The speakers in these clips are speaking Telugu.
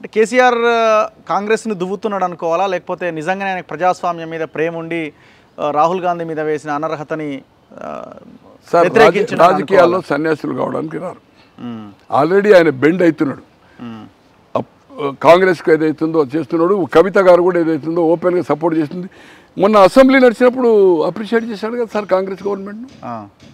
కేసీఆర్ ఆ, కాంగ్రెస్ని దువ్వుతున్నాడు అనుకోవాలా లేకపోతే నిజంగానే ఆయనకు ప్రజాస్వామ్యం మీద ప్రేమ ఉండి ఆ, రాహుల్ గాంధీ మీద వేసిన అనర్హతని ఆ, సార్ రాజ- వ్యతిరేకించినాడు రాజకీయాల్లో సన్యాసులు కావడానికి రారు ఉమ్, ఆల్రెడీ ఆయన బెండ్ అవుతున్నాడు ఉమ్, అప్- కాంగ్రెస్కు ఏదైతుందో చేస్తున్నాడు కవిత గారు కూడా ఏదైతుందో ఓపెన్గా సపోర్ట్ చేస్తుంది మొన్న అసెంబ్లీ నడిచినప్పుడు అప్రిషియేట్ చేశాడు కదా సార్ కాంగ్రెస్ గవర్నమెంట్ను ఆ,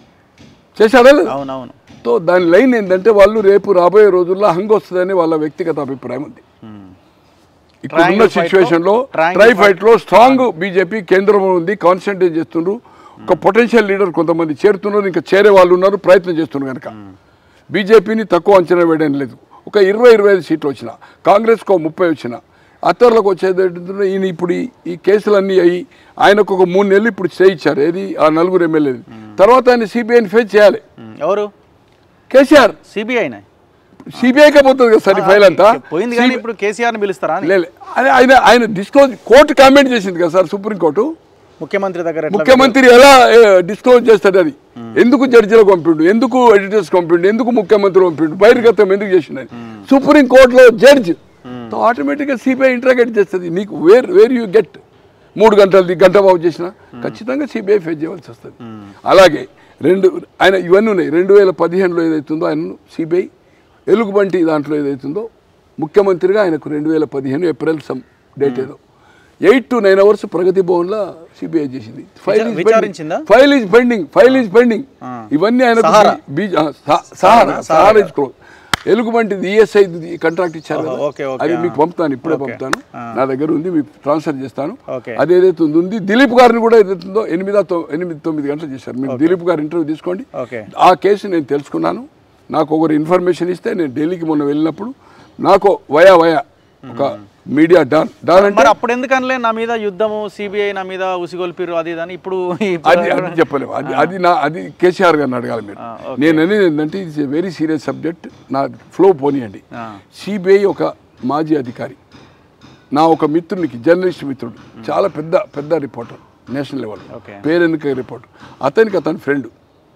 చేశాడా లేదా అవునవును తో దాని లైన్ ఏంటంటే వాళ్ళు రేపు రాబోయే రోజుల్లో హంగ్ వస్తుందని వాళ్ళ వ్యక్తిగత అభిప్రాయం ఉంది ఉమ్, ఇప్పుడున్న Triangle fight సిచ్యువేషన్ లో లో- triangle ట్రై fight- ఫైట్ లో స్ట్రాంగ్ బీజేపీ కేంద్రంలో ఉంది కాన్సన్ట్రేట్ చేస్తుండ్రు ఒక పొటెన్షియల్ లీడర్ కొంతమంది చేరుతున్నారు ఇంకా చేరే వాళ్ళు ఉన్నారు ప్రయత్నం చేస్తున్నారు కనుక బీజేపీని తక్కువ అంచనా వేయడం లేదు ఒక ఇరవై ఇరవై ఐదు సీట్లు వచ్చిన కాంగ్రెస్కి ఒక ముప్పై వచ్చిన అత్తర్లకు వచ్చేది ఏంటంటే ఈయన ఇప్పుడు ఈ- ఈ కేసులన్నీ అయ్యి ఆయనకు ఒక మూడు నెలలు ఇప్పుడు స్టే ఇచ్చారు ఏది ఆ నలుగురు ఎమ్మెల్యేలు తర్వాత ఆయన సిబిఐని ఫేస్ చేయాలి ఉమ్, ఎవరు కేసీఆర్ సిబిఐనా సిబిఐకే పోతుంది కదా సార్ ఈ ఫైల్ అంతా పోయింది కానీ ఇప్పుడు కేసీఆర్ని పిలుస్తారా అని? లేదు అదే ఆయన ఆయన డిస్క్లోజ్ కోర్టు కామెంట్ చేసింది కదా సార్ సుప్రీంకోర్టు ముఖ్యమంత్రి దగ్గర ఎట్లా ముఖ్యమంత్రి ఎలా డిస్క్లోజ్ చేస్తాడు అది ఎందుకు జడ్జిలకు పంపిండు ఎందుకు ఎడిటర్స్ పంపిండు ఎందుకు ముఖ్యమంత్రి పంపిండు బహిర్గతం ఎందుకు చేసిండు సుప్రీం కోర్టులో జడ్జ్ ఆటోమేటిక్గా సిబిఐ ఇంటరాగేట్ చేస్తుంది నీకు వేర్ వేర్ యూ గెట్ మూడు గంటలది గంట బాబు చేసిన ఖచ్చితంగా సిబిఐ ఫేస్ చేయవలసి వస్తుంది అలాగే రెండు ఆయన ఇవన్నీ ఉన్నాయి రెండు వేల పదిహేనులో ఏదైతుందో ఆయనను సిబిఐ ఎలుగుబంటి దాంట్లో ఏదైతుందో ముఖ్యమంత్రిగా ఆయనకు రెండు వేల పదిహేను ఏప్రిల్ సమ్ డేట్ ఏదో eight to nine hours Pragathi భవన్లో సిబిఐ చేసింది ఫైల్ ఈజ్ విచారించిందా? File is pending file is pending ఇవన్నీ ఆయనకు సహారా. బీ- ఆ, సహా- సహారా సహారా ఇస్ క్లోజ్ ఎలుగుబంటి ఈఎస్ఐ కాంట్రాక్ట్ ఇచ్చారు కదా ఓకే, ఓకే, అది ఆ. మీకు పంపుతాను ఇప్పుడే పంపుతాను నా దగ్గర ఉంది మీకు ట్రాన్స్ఫర్ చేస్తాను ఓకే. అది ఏదైతే ఉందో ఉంది దిలీప్ గారిని కూడా ఏదైతుందో ఎనిమిది ఎనిమిది తొమ్మిది గంటలు చేశారు మీరు దిలీప్ గారి ఇంటర్వ్యూ తీసుకోండి ఓకే ఆ కేసు నేను తెలుసుకున్నాను నాకు ఒకరు ఇన్ఫర్మేషన్ ఇస్తే నేను ఢిల్లీకి మొన్న వెళ్ళినప్పుడు నాకు వయా వయా ఒక మీడియా డాన్ డాన్ అంటే మరి అప్పుడు ఎందుకనలే నా మీద యుద్ధము సిబిఐ నా మీద ఉసిగొల్పిరు అది ఇది అని ఇప్పుడు ఇప్పుడు- అది అది చెప్పలేము అది అది నా అది కేసీఆర్ గారిని అడగాలి మీరు ఆ, నేను అనేది ఏంటంటే it's a very serious subject నా ఫ్లో పోనీయండి ఆ, సిబిఐ ఒక మాజీ అధికారి నా ఒక మిత్రునికి జర్నలిస్ట్ మిత్రుడు చాలా పెద్ద పెద్ద రిపోర్టర్ నేషనల్ లెవెల్ ఓకే. పేరెన్నిక రిపోర్టర్ అతనికి అతని ఫ్రెండ్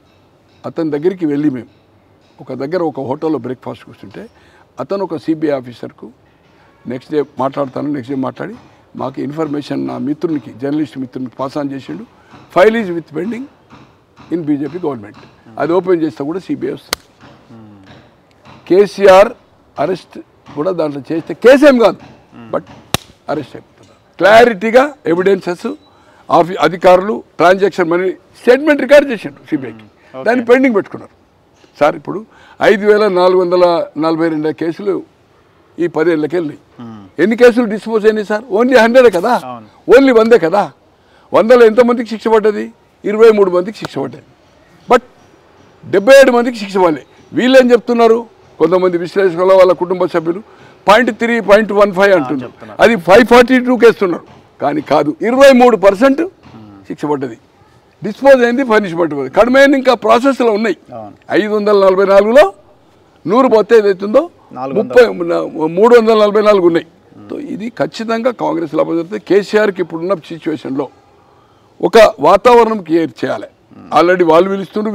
అతని దగ్గరికి వెళ్ళి మేము ఒక దగ్గర ఒక హోటల్లో బ్రేక్ఫాస్ట్ కూర్చుంటే అతను ఒక సిబిఐ ఆఫీసర్కు నెక్స్ట్ డే మాట్లాడతాను నెక్స్ట్ డే మాట్లాడి మాకు ఇన్ఫర్మేషన్ నా మిత్రునికి జర్నలిస్ట్ మిత్రునికి పాస్ ఆన్ చేసిండు file is with pending in BJP government అది ఓపెన్ చేస్తే కూడా సిబిఐ వస్తుంది కేసీఆర్ అరెస్ట్ కూడా దాంట్లో చేస్తే కేసేం కాదు బట్ అరెస్ట్ అయిపోతుంది క్లారిటీగా ఎవిడెన్సెస్ ఆఫీ అధికారులు ట్రాన్సాక్షన్ మనీ స్టేట్మెంట్ రికార్డ్ చేసిండు సిబిఐకి దాన్ని పెండింగ్ పెట్టుకున్నారు సార్ ఇప్పుడు ఐదు వేల నాలుగు వందల నలభై రెండు కేసులు ఈ పదేళ్ళకి వెళ్ళినాయి ఎన్ని కేసులు డిస్పోజ్ అయినాయి సార్ ఓన్లీ హండ్రెడే కదా అవును. ఓన్లీ వందే కదా వందలో ఎంతమందికి శిక్ష పడ్డది ఇరవై మూడు మందికి శిక్ష పడ్డది బట్ డెబ్బై ఏడు మందికి శిక్ష పడలే వీళ్ళు ఏం చెప్తున్నారు కొంతమంది విశ్లేషకుల వాళ్ళ కుటుంబ సభ్యులు point three point one five అంటున్నారు అది ఫైవ్ ఫార్టీ టూకి వేస్తున్నారు కానీ కాదు ఇరవై మూడు పర్సెంట్ శిక్ష పడ్డది డిస్పోజ్ అయింది పనిష్మెంట్ పడ్డది కడమైన ఇంకా ప్రాసెస్లో ఉన్నాయి అవును. ఐదు వందల నలభై నాలుగులో నూరు మొత్తం ఏదైతుందో నాలుగు ముప్పై మూడు వందల నలభై నాలుగు ఉన్నాయి సో ఇది ఖచ్చితంగా కాంగ్రెస్ లాభం జరుగుతుంది కేసీఆర్కి ఇప్పుడున్న సిచ్యువేషన్లో ఒక వాతావరణం క్రియేట్ చేయాలి ఆల్రెడీ వాళ్ళు పిలుస్తుండ్రు